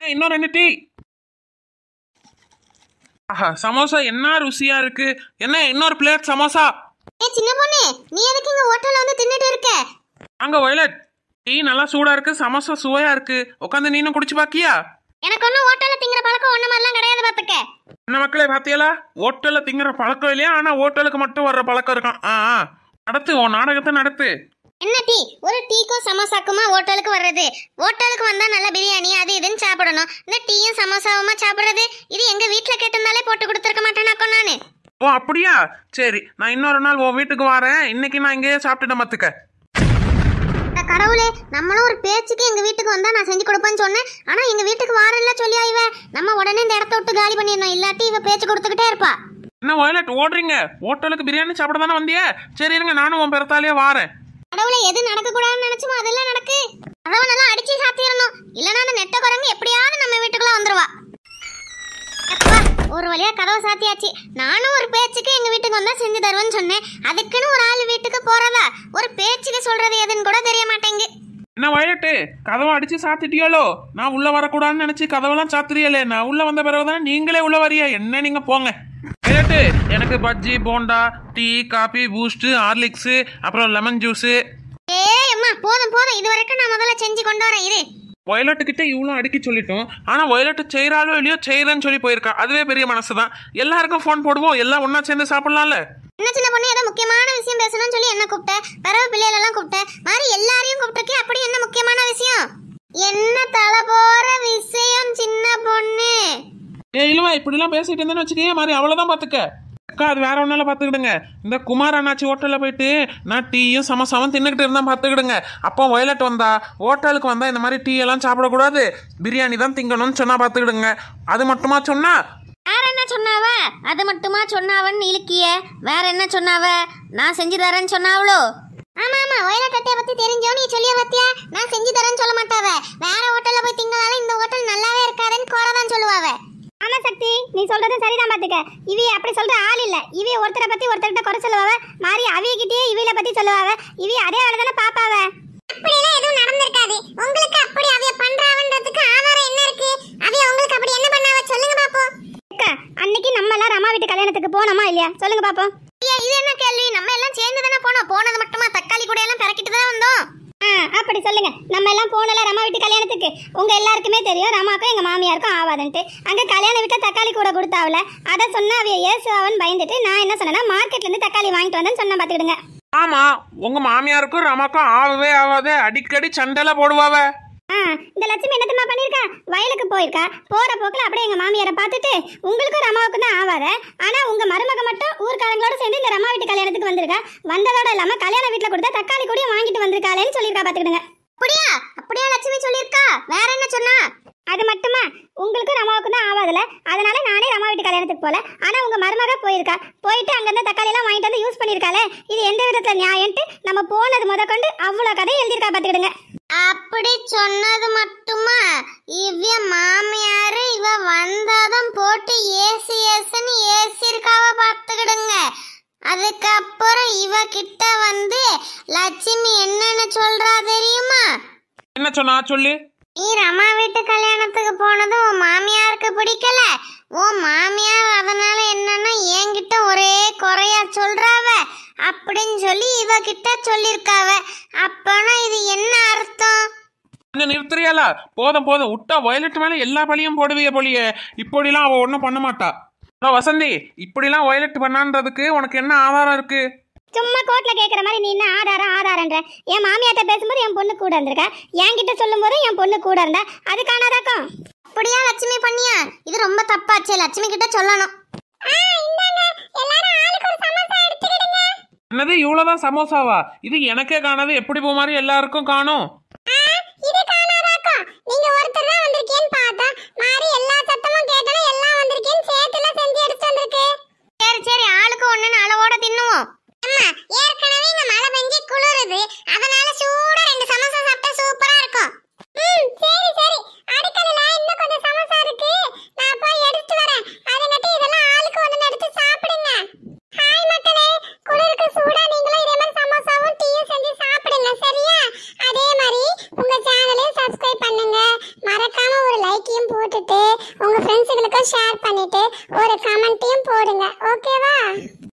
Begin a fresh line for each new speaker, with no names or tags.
இன்னும் ரெண்டு டீ ஆஹா சமோசா என்ன ருசியா இருக்கு என்ன இன்னொரு பிளேட் சமோசா
ஏ சின்ன பொண்ணு நீ எதுக்கு இங்க ஹோட்டல்ல வந்து தின்னுட்டு இருக்க
அங்க வயலட் டீ நல்லா சூடா இருக்கு சமோசா சுவையா இருக்கு உட்காந்து நீனும் குடிச்சு பாக்கியா
எனக்கு ஒன்றும் ஹோட்டல்ல திங்கிற பழக்கம் ஒண்ணு மாதிரிலாம் கிடையாது பாத்துக்க
என்ன மக்களே பாத்தியலா ஹோட்டல்ல திங்கிற பழக்கம் இல்லையா ஆனா ஹோட்டலுக்கு மட்டும் வர்ற பழக்கம் இருக்கான் ஆ ஆ. நடத்து உன் நாடகத்தை நடத்து
என்ன டீ ஒரு டீக்கும் சமோசாக்குமா ஹோட்டலுக்கு வர்றது ஹோட்டலுக்கு வந்தா நல்ல பிரியாணி அது இதுன்னு சாப்பிடணும் இந்த டீயும் சமோசாவுமா சாப்பிடுறது இது எங்க வீட்ல கேட்டிருந்தாலே போட்டு கொடுத்துருக்க மாட்டேனாக்கோ நானு
ஓ அப்படியா சரி நான் இன்னொரு நாள் உன் வீட்டுக்கு வரேன் இன்னைக்கு நான் இங்கேயே சாப்பிட்டுட்டேன் மத்துக்க
அட கடவுளே நம்மளும் ஒரு பேச்சுக்கு எங்க வீட்டுக்கு வந்தா நான் செஞ்சு கொடுப்பேன்னு சொன்னேன் ஆனா எங்க வீட்டுக்கு வாரல்ல சொல்லியா இவ நம்ம உடனே இந்த இடத்த விட்டு காலி பண்ணிடணும் இல்லாட்டி இவ பேச்சு கொடுத்துக்கிட்டே இருப்பா
என்ன வயலட் ஓடுறீங்க ஹோட்டலுக்கு பிரியாணி சாப்பிட தானே வந்தியே சரி இருங்க நானும் உன் பிறத்தாலேயே வாரேன்
கடவுளே எது நடக்க கூடாதுன்னு நினைச்சுமோ அதெல்லாம் நடக்கு கதவை நல்லா அடிச்சு சாத்திரணும் இல்லனா அந்த நெட்ட குரங்கு எப்படியாவது நம்ம வீட்டுக்குள்ள வந்துருவா அப்பா, ஒரு வழியா கதவை சாத்தியாச்சு நானும் ஒரு பேச்சுக்கு எங்க வீட்டுக்கு வந்தா செஞ்சு தருவேன்னு சொன்னேன் அதுக்குன்னு ஒரு ஆள் வீட்டுக்கு போறதா ஒரு பேச்சுக்கு சொல்றது எதுன்னு கூட தெரிய மாட்டேங்கு
என்ன வயலட்டு கதவை அடிச்சு சாத்திட்டியாலோ நான் உள்ள வரக்கூடாதுன்னு நினைச்சு கதவெல்லாம் சாத்துறியலே நான் உள்ள வந்த பிறகுதான் நீங்களே உள்ள வரியா என்ன நீங்க போங்க வயலட்டு எனக்கு பஜ்ஜி போண்டா டீ காபி பூஸ்ட் ஹார்லிக்ஸ் அப்புறம் லெமன் ஜூஸ்
ஏ அம்மா போதும் போதும் இது வரைக்கும் நான் முதல்ல செஞ்சு கொண்டு வரேன் இரு
வயலட்டு கிட்ட இவ்வளோ அடிக்கி சொல்லிட்டோம் ஆனா வயலட்டு செய்யறாலோ இல்லையோ செய்யறேன்னு சொல்லி போயிருக்கா அதுவே பெரிய மனசு தான் எல்லாருக்கும் ஃபோன் போடுவோம் எல்லாம் ஒண்ணா சேர்ந்து சாப்பிடலாம்ல
என்ன சின்ன பொண்ணு ஏதோ முக்கியமான விஷயம் பேசணும்னு சொல்லி என்ன கூப்பிட்ட பிறகு பிள்ளைகள் எல்லாம் கூப்பிட்ட மாதிரி எல்லாரையும் கூப்பிட்டுருக்கே அப்படி என்ன முக்கியமான விஷயம் என்ன தலை போற விஷயம் சின்ன பொண்ணு
ஏ இல்லவா இப்படிலாம் பேசிட்டு இருந்தேன்னு வச்சுக்கே மாதிரி அவ்வளோதான் பார்த்துக்க அக்கா அது வேற ஒன்னால பார்த்துக்கிடுங்க இந்த குமார் அண்ணாச்சி ஹோட்டலில் போயிட்டு நான் டீயும் சமசாவும் தின்னுக்கிட்டு இருந்தா பார்த்துக்கிடுங்க அப்போ வயலட் வந்தா ஹோட்டலுக்கு வந்தா இந்த மாதிரி டீ எல்லாம் சாப்பிடக்கூடாது பிரியாணி தான் திங்கணும்னு சொன்னா பார்த்துக்கிடுங்க அது மட்டுமா சொன்னா
வேற என்ன சொன்னாவ அது மட்டுமா சொன்னாவன்னு இழுக்கிய வேற என்ன சொன்னாவ நான் செஞ்சு தரேன்னு சொன்னாவளோ ஆமா ஆமா ஒயில கட்டைய பத்தி தெரிஞ்சோ நீ சொல்லிய பத்தியா நான் செஞ்சு தரேன்னு சொல்ல மாட்டாவ வேற ஹோட்டல்ல போய் திங்களால இந்த ஹோட்டல் நல்லாவே இருக்காதுன்னு கோரதான் சொல்லுவாவ ஆமா சக்தி நீ சொல்றது சரிதான் பாத்துக்க இவி அப்படி சொல்ற ஆள் இல்ல இவி ஒருத்தரை பத்தி ஒருத்தர்கிட்ட குறை சொல்லுவாவ மாறி அவியகிட்டயே இவில பத்தி சொல்லுவாவ இவி அதே வேலை தானே பாப்பாவ அப்படியெல்லாம் எதுவும் நடந்திருக்காது உங்களுக்கு அப்படி அவிய பண்றாவன்றதுக்கு ஆதாரம் என்ன இருக்கு அவிய உங்களுக்கு அப்படி என்ன பண்ணாவ சொல்லுங்க பாப்போம் அக்கா அன்னைக்கு நம்ம எல்லாம் ரமா வீட்டு கல்யாணத்துக்கு போனோமா இல்லையா சொல்லுங்க பாப்போம் இது என்ன கேள்வி நம்ம எல்லாம் சேர்ந்து தானே போனோம் போனது மட்டுமா தக்காளி கூட எல்லாம் பிறக்கிட்டு தான் வந்தோம் அப்படி சொல்லுங்க நம்ம எல்லாம் போனல ரமா வீட்டு கல்யாணத்துக்கு உங்க எல்லாருக்குமே தெரியும் ரமாக்கும் எங்க மாமியாருக்கும் ஆவாதுன்ட்டு அங்க கல்யாண வீட்டுல தக்காளி கூட கொடுத்தாவல அதை சொன்னா அவைய ஏசுவாவன்னு பயந்துட்டு நான் என்ன சொன்னேன்னா மார்க்கெட்ல இருந்து தக்காளி வாங்கிட்டு வந்தேன்னு சொன்ன பாத்துக்கிடுங்க
ஆமா உங்க மாமியாருக்கும் ரமாக்கும் ஆகவே ஆகாதே அடிக்கடி சண்டையில போடுவாவ
ஆ இந்த லட்சுமி என்னத்தம்மா பண்ணிருக்கா வயலுக்கு போயிருக்கா போற போக்குல அப்படியே எங்க மாமியாரை பார்த்துட்டு உங்களுக்கும் ரமாவுக்கும் தான் ஆவாத ஆனா உங்க மருமக மட்டும் ஊர்க்காரங்களோட சேர்ந்து இந்த ரமா வீட்டு கல்யாணத்துக்கு வந்திருக்கா வந்ததோட இல்லாம கல்யாண வீட்டுல கொடுத்தா தக்காளி கூடயும் வாங்கிட்டு வந்திருக்காளேன்னு சொல்லியிருக்கா பாத்துக்கிடுங்க அப்படியா அப்படியா லட்சுமி சொல்லியிருக்கா வேற என்ன சொன்னா அது மட்டுமா உங்களுக்கும் ரமாவுக்கும் தான் ஆவாதுல அதனால நானே ரமா வீட்டு கல்யாணத்துக்கு போல ஆனா உங்க மருமக போயிருக்கா போயிட்டு அங்க இருந்து தக்காளி எல்லாம் வாங்கிட்டு வந்து யூஸ் பண்ணிருக்காளே இது எந்த விதத்துல நியாயம்ட்டு நம்ம போனது முத கொண்டு அவ்வளவு கதை எழுதியிருக்கா பாத்துக்கிடுங்க அப்படி சொன்னது மட்டுமா இவ்விய மாமியாரு இவ வந்தாதான் போட்டு ஏசி ஏசுன்னு ஏசிருக்காவ பார்த்துக்கிடுங்க அதுக்கப்புறம் இவ கிட்ட வந்து லட்சுமி என்னன்னு சொல்றா தெரியுமா
என்ன சொன்னா சொல்லு
நீ ரமா வீட்டு கல்யாணத்துக்கு போனது உன் மாமியாருக்கு பிடிக்கல உன் மாமியார் அதனால என்னன்னா என்கிட்ட ஒரே குறையா சொல்றாவ அப்படின்னு சொல்லி இவ கிட்ட சொல்லிருக்காவ அப்பனா இது என்ன அர்த்தம்
கொஞ்சம் நிறுத்துறியாலா போதும் போதும் விட்டா வயலட் மேல எல்லா பழியும் போடுவிய போலியே இப்படிலாம் அவ ஒன்றும் பண்ண மாட்டா அடோ வசந்தி இப்படிலாம் வயலட் பண்ணான்றதுக்கு உனக்கு என்ன ஆதாரம் இருக்கு
சும்மா கோர்ட்ல கேக்குற மாதிரி நீ என்ன ஆதாரம் ஆதாரன்ற என் மாமியார்ட்ட பேசும்போது என் பொண்ணு கூட இருந்திருக்கா என்கிட்ட சொல்லும்போது என் பொண்ணு கூட இருந்தா அது காணாதாக்கும் அப்படியா லட்சுமி பண்ணியா இது ரொம்ப தப்பாச்சே லட்சுமி கிட்ட சொல்லணும்
என்னது இவ்வளவுதான் சமோசாவா இது எனக்கே காணாது எப்படி போ மாதிரி எல்லாருக்கும் காணும்
இது காணாதாக்கும் நீங்க ஒருத்தர் தான் வந்திருக்கேன்னு பார்த்தா மாறி எல்லா சத்தமும் கேட்டனா எல்லாம் வந்திருக்கேன்னு சேர்த்துல செஞ்சு எடுத்து வந்திருக்கு சரி சரி ஆளுக்கு ஒண்ணுன்னு அளவோட தின்னுவோம் அம்மா ஏற்கனவே இங்க மழை பெஞ்சு குளிருது அதனால சூடா ரெண்டு சமோசா சாப்பிட்டா சூப்பரா இருக்கும் ம் சரி சரி அடுக்கலைல இன்னும் கொஞ்சம் சமோசா இருக்கு நான் போய் எடுத்து வரேன் அதுங்கட்டி இதெல்லாம் ஆளுக்கு ஒண்ணு எடுத்து சாப்பிடுங்க ஹாய் மக்களே குளிருக்கு சூடா நீங்களும் இதே மாதிரி சமோசாவும் டீயும் செஞ்சு சாப்பிடுங்க சரியா அதே மாதிரி
லைக்கையும் போட்டுட்டு உங்க ஃப்ரெண்ட்ஸுகளுக்கும் ஷேர் பண்ணிட்டு ஒரு கமெண்ட்டையும் போடுங்க ஓகேவா